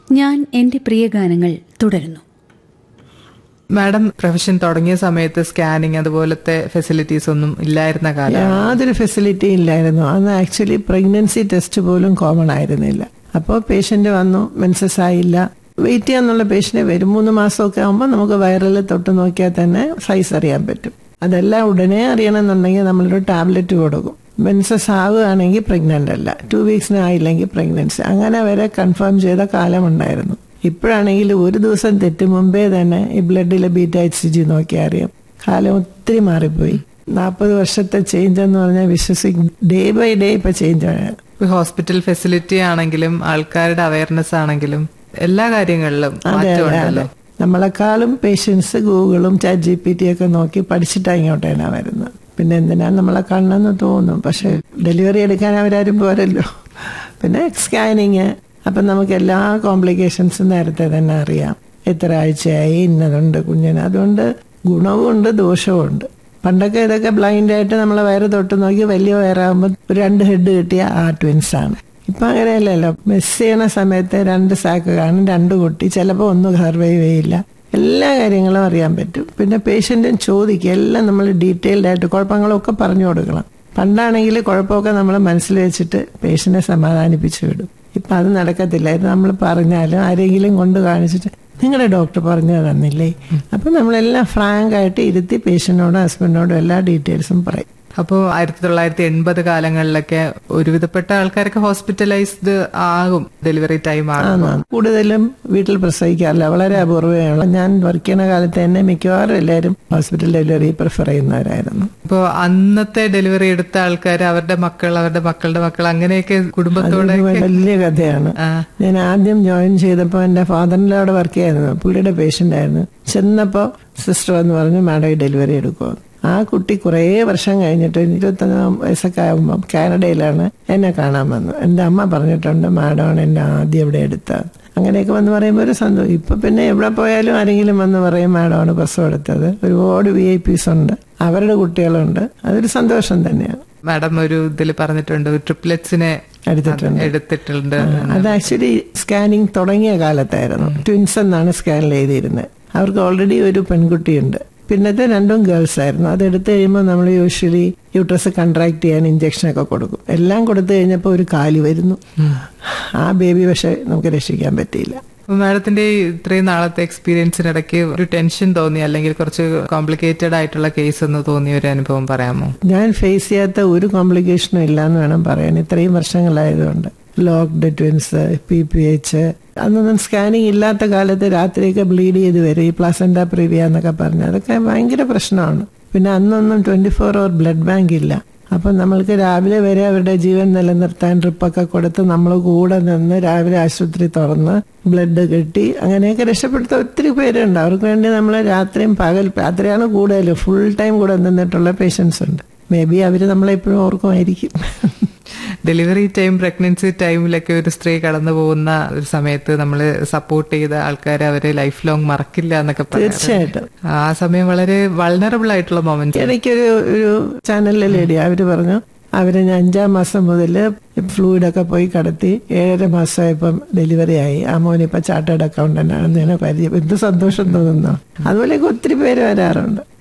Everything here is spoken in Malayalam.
ഞാൻ എന്റെ പ്രിയ ഗാനങ്ങൾ തുടരുന്നു മാഡം പ്രൊഫഷൻ തുടങ്ങിയ സമയത്ത് സ്കാനിങ് അതുപോലത്തെ ഫെസിലിറ്റീസ് ഒന്നും ഇല്ലായിരുന്ന കാലം യാതൊരു ഫെസിലിറ്റിയും ഇല്ലായിരുന്നു അന്ന് ആക്ച്വലി പ്രഗ്നൻസി ടെസ്റ്റ് പോലും കോമൺ ആയിരുന്നില്ല അപ്പോൾ പേഷ്യന്റ് വന്നു മെൻസസ് ആയില്ല വെയിറ്റ് ചെയ്യാന്നുള്ള പേഷ്യന്റ് വരും മൂന്ന് മാസമൊക്കെ ആകുമ്പോൾ നമുക്ക് വയറിൽ തൊട്ട് നോക്കിയാൽ തന്നെ സൈസ് അറിയാൻ പറ്റും അതെല്ലാം ഉടനെ അറിയണമെന്നുണ്ടെങ്കിൽ നമ്മളൊരു ടാബ്ലറ്റ് കൊടുക്കും മെൻസസ് ആവുകയാണെങ്കിൽ പ്രഗ്നന്റ് അല്ല ടു വീക്സിന് ആയില്ലെങ്കിൽ പ്രഗ്നൻസി അങ്ങനെ വരെ കൺഫേം ചെയ്ത കാലമുണ്ടായിരുന്നു ഇപ്പോഴാണെങ്കിൽ ഒരു ദിവസം തെറ്റ് മുമ്പേ തന്നെ ഈ ബ്ലഡിലെ ബീറ്റ എച്ച് സി ജി നോക്കിയാൽ അറിയാം കാലം ഒത്തിരി മാറിപ്പോയി നാൽപ്പത് വർഷത്തെ ചേഞ്ച് എന്ന് പറഞ്ഞാൽ വിശ്വസിക്കും ഡേ ബൈ ഡേ ഇപ്പൊ ചേഞ്ച് ആണ് ഹോസ്പിറ്റൽ ഫെസിലിറ്റി ആണെങ്കിലും ആൾക്കാരുടെ അവയർനെസ് ആണെങ്കിലും എല്ലാ കാര്യങ്ങളിലും മാറ്റമുണ്ടല്ലോ നമ്മളെക്കാളും പേഷ്യൻസ് ഗൂഗിളും ചാറ്റ് ജി പി ടി ഒക്കെ നോക്കി പഠിച്ചിട്ടാ ഇങ്ങോട്ടേനാ വരുന്നത് പിന്നെ എന്തിനാ നമ്മളെ കാണണമെന്ന് തോന്നും പക്ഷെ ഡെലിവറി എടുക്കാൻ അവരാരും പോരല്ലോ പിന്നെ സ്കാനിങ് അപ്പം നമുക്ക് എല്ലാ കോംപ്ലിക്കേഷൻസും നേരത്തെ തന്നെ അറിയാം എത്ര ആഴ്ചയായി ഇന്നതുണ്ട് കുഞ്ഞിന് അതുകൊണ്ട് ഗുണവും ഉണ്ട് ദോഷവും ഉണ്ട് പണ്ടൊക്കെ ഇതൊക്കെ ബ്ലൈൻഡ് ആയിട്ട് നമ്മളെ വയറ് തൊട്ട് നോക്കി വലിയ വയറാകുമ്പോൾ ഒരു രണ്ട് ഹെഡ് കിട്ടിയ ആ ട്വിൻസ് ആണ് ഇപ്പൊ അങ്ങനെയല്ലല്ലോ മിസ് ചെയ്യണ സമയത്ത് രണ്ട് സാക്ക് കാണും രണ്ട് കുട്ടി ചിലപ്പോൾ ഒന്നും സർവൈവ് ചെയ്യില്ല എല്ലാ കാര്യങ്ങളും അറിയാൻ പറ്റും പിന്നെ പേഷ്യന്റും ചോദിക്കുക എല്ലാം നമ്മൾ ഡീറ്റെയിൽഡ് ആയിട്ട് കുഴപ്പങ്ങളൊക്കെ പറഞ്ഞു കൊടുക്കണം പണ്ടാണെങ്കിൽ കുഴപ്പമൊക്കെ നമ്മൾ മനസ്സിൽ വെച്ചിട്ട് പേഷ്യന്റിനെ സമാധാനിപ്പിച്ചു വിടും ഇപ്പൊ അത് നടക്കത്തില്ല ഇത് നമ്മൾ പറഞ്ഞാലും ആരെങ്കിലും കൊണ്ട് കാണിച്ചിട്ട് നിങ്ങളുടെ ഡോക്ടർ പറഞ്ഞു തന്നില്ലേ അപ്പൊ നമ്മളെല്ലാം ഫ്രാങ്ക് ആയിട്ട് ഇരുത്തി പേഷ്യന്റിനോടും ഹസ്ബൻഡിനോടും എല്ലാ ഡീറ്റെയിൽസും പറയും അപ്പോൾ ആയിരത്തി തൊള്ളായിരത്തി എൺപത് കാലങ്ങളിലൊക്കെ ഒരുവിധപ്പെട്ട ആൾക്കാരൊക്കെ ഹോസ്പിറ്റലൈസ്ഡ് ആകും ഡെലിവറി ടൈം ആകും ആണ് കൂടുതലും വീട്ടിൽ പ്രസവിക്കാറില്ല വളരെ അപൂർവമാണ് ഞാൻ വർക്ക് ചെയ്യുന്ന കാലത്ത് തന്നെ മിക്കവാറും എല്ലാവരും ഹോസ്പിറ്റൽ ഡെലിവറി പ്രിഫർ ചെയ്യുന്നവരായിരുന്നു ഇപ്പോൾ അന്നത്തെ ഡെലിവറി എടുത്ത ആൾക്കാർ അവരുടെ മക്കൾ അവരുടെ മക്കളുടെ മക്കൾ അങ്ങനെയൊക്കെ കുടുംബത്തോടെ ഇത് വലിയ കഥയാണ് ആ. ഞാൻ ആദ്യം ജോയിൻ ചെയ്തപ്പോൾ എന്റെ ഫാദറിന്റെ അവിടെ വർക്ക് ചെയ്യായിരുന്നു പുള്ളിയുടെ പേഷ്യന്റ് ആയിരുന്നു ചെന്നപ്പോ സിസ്റ്റർ വന്ന് പറഞ്ഞു മാഡം ഈ ഡെലിവറി എടുക്കുമോ ആ കുട്ടി കുറേ വർഷം കഴിഞ്ഞിട്ട് ഇരുപത്തൊന്നാം വയസ്സൊക്കെ ആകുമ്പോൾ കാനഡയിലാണ് എന്നെ കാണാൻ വന്നു എന്റെ അമ്മ പറഞ്ഞിട്ടുണ്ട് മാഡമാണ് എന്നെ ആദ്യം ഇവിടെ എടുത്തത് അങ്ങനെയൊക്കെ വന്ന് പറയുമ്പോൾ ഒരു സന്തോഷം ഇപ്പൊ പിന്നെ എവിടെ പോയാലും ആരെങ്കിലും വന്ന് പറയും മാഡമാണ് പ്രസവം എടുത്തത് ഒരുപാട് വി ഐ പീസ് ഉണ്ട് അവരുടെ കുട്ടികളുണ്ട് അതൊരു സന്തോഷം തന്നെയാണ് മാഡം ഒരു ഇതിൽ പറഞ്ഞിട്ടുണ്ട് ട്രിപ്ലെറ്റ്സിനെ എടുത്തിട്ടുണ്ട് എടുത്തിട്ടുണ്ട് അത് ആക്ച്വലി സ്കാനിങ് തുടങ്ങിയ കാലത്തായിരുന്നു ട്വിൻസ് എന്നാണ് സ്കാനിൽ എഴുതിയിരുന്നത് അവർക്ക് ഓൾറെഡി ഒരു പെൺകുട്ടിയുണ്ട് പിന്നത്തെ രണ്ടും ഗേൾസ് ആയിരുന്നു അത് എടുത്തു കഴിയുമ്പോൾ നമ്മൾ യൂഷ്വലി യൂട്രസ് കൺട്രാക്ട് ചെയ്യാൻ ഇഞ്ചക്ഷൻ ഒക്കെ കൊടുക്കും എല്ലാം കൊടുത്തു കഴിഞ്ഞപ്പോൾ ഒരു കാലി വരുന്നു ആ ബേബി പക്ഷെ നമുക്ക് രക്ഷിക്കാൻ പറ്റിയില്ല അപ്പൊ മാഡത്തിന്റെ ഈ ഇത്രയും നാളത്തെ എക്സ്പീരിയൻസിനിടയ്ക്ക് ഒരു ടെൻഷൻ തോന്നി അല്ലെങ്കിൽ കുറച്ച് കോംപ്ലിക്കേറ്റഡ് ആയിട്ടുള്ള കേസ് എന്ന് തോന്നിയ ഒരു അനുഭവം പറയാമോ ഞാൻ ഫേസ് ചെയ്യാത്ത ഒരു കോംപ്ലിക്കേഷനും ഇല്ല എന്ന് വേണം പറയാൻ ഇത്രയും വർഷങ്ങളായതുകൊണ്ട് locked twins P P H അന്നൊന്നും സ്കാനിങ് ഇല്ലാത്ത കാലത്ത് രാത്രിയൊക്കെ ബ്ലീഡ് ചെയ്ത് വരും ഈ പ്ലസന്റ പ്രിവിയ എന്നൊക്കെ പറഞ്ഞ് അതൊക്കെ ഭയങ്കര പ്രശ്നമാണ് പിന്നെ അന്നൊന്നും twenty four hour blood bank ഇല്ല അപ്പം നമ്മൾക്ക് രാവിലെ വരെ അവരുടെ ജീവൻ നിലനിർത്താൻ ട്രിപ്പൊക്കെ കൊടുത്ത് നമ്മൾ കൂടെ നിന്ന് രാവിലെ ആശുപത്രി തുറന്ന് ബ്ലഡ് കെട്ടി അങ്ങനെയൊക്കെ രക്ഷപ്പെടുത്ത ഒത്തിരി പേരുണ്ട് അവർക്ക് വേണ്ടി നമ്മൾ രാത്രിയും പകൽ രാത്രിയാണ് കൂടുതലും ഫുൾ ടൈം കൂടെ നിന്നിട്ടുള്ള പേഷ്യൻസ് ഉണ്ട് മേ ബി അവർ നമ്മളെപ്പോഴും ഓർക്കുമായിരിക്കും ഡെലിവറി ടൈം പ്രഗ്നൻസി ടൈമിലൊക്കെ ഒരു സ്ത്രീ കടന്നു പോകുന്ന ഒരു സമയത്ത് നമ്മൾ സപ്പോർട്ട് ചെയ്ത ആൾക്കാരെ അവരെ ലൈഫ് ലോങ് മറക്കില്ല എന്നൊക്കെ പറയാം തീർച്ചയായിട്ടും ആ സമയം വളരെ വൾണറബിൾ ആയിട്ടുള്ള മൊമെന്റ് ഇടയ്ക്കൊരു ഒരു ചാനലിലെ ലേഡി അവര് പറഞ്ഞു അവര് ഞാൻ അഞ്ചാം മാസം മുതൽ ഫ്ലൂയിഡൊക്കെ പോയി കടത്തി ഏഴര മാസമായപ്പം ഡെലിവറി ആയി ആ മോനിപ്പോ ചാർട്ടേഡ് അക്കൗണ്ടന്റ് ആണെന്ന് ഞാൻ പരിചയം എന്ത് സന്തോഷം തോന്നുന്നു അതുപോലെയൊക്കെ ഒത്തിരി പേര് വരാറുണ്ട്